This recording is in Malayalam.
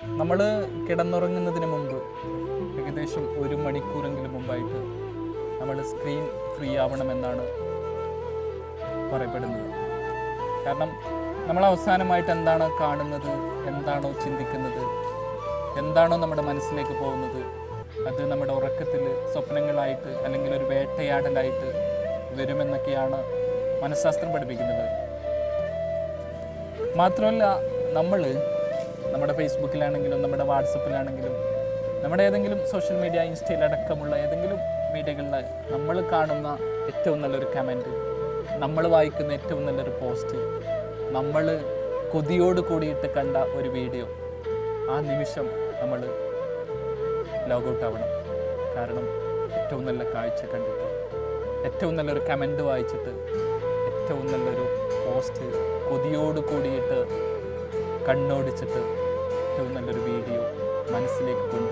നമ്മൾ കിടന്നുറങ്ങുന്നതിന് മുമ്പ് ഏകദേശം ഒരു മണിക്കൂറെങ്കിലും മുമ്പായിട്ട് നമ്മൾ സ്ക്രീൻ ഫ്രീ ആവണമെന്നാണ് പറയപ്പെടുന്നത് കാരണം നമ്മൾ അവസാനമായിട്ട് എന്താണ് കാണുന്നത് എന്താണോ ചിന്തിക്കുന്നത് എന്താണോ നമ്മുടെ മനസ്സിലേക്ക് പോകുന്നത് അത് നമ്മുടെ ഉറക്കത്തിൽ സ്വപ്നങ്ങളായിട്ട് അല്ലെങ്കിൽ ഒരു വേട്ടയാടലായിട്ട് വരുമെന്നൊക്കെയാണ് മനഃശാസ്ത്രം പഠിപ്പിക്കുന്നത് മാത്രമല്ല നമ്മൾ നമ്മുടെ ഫേസ്ബുക്കിലാണെങ്കിലും നമ്മുടെ വാട്സപ്പിലാണെങ്കിലും നമ്മുടെ ഏതെങ്കിലും സോഷ്യൽ മീഡിയ ഇൻസ്റ്റയിലടക്കമുള്ള ഏതെങ്കിലും മീഡിയകളിൽ നമ്മൾ കാണുന്ന ഏറ്റവും നല്ലൊരു കമൻറ്റ് നമ്മൾ വായിക്കുന്ന ഏറ്റവും നല്ലൊരു പോസ്റ്റ് നമ്മൾ കൊതിയോട് കൂടിയിട്ട് കണ്ട ഒരു വീഡിയോ ആ നിമിഷം നമ്മൾ ലോഗൗട്ട് ആവണം കാരണം ഏറ്റവും നല്ല കാഴ്ച കണ്ടിട്ട് ഏറ്റവും നല്ലൊരു കമൻറ്റ് വായിച്ചിട്ട് ഏറ്റവും നല്ലൊരു പോസ്റ്റ് കൊതിയോട് കൂടിയിട്ട് കണ്ണോടിച്ചിട്ട് ഏറ്റവും നല്ലൊരു വീഡിയോ മനസ്സിലേക്ക് കൊണ്ട്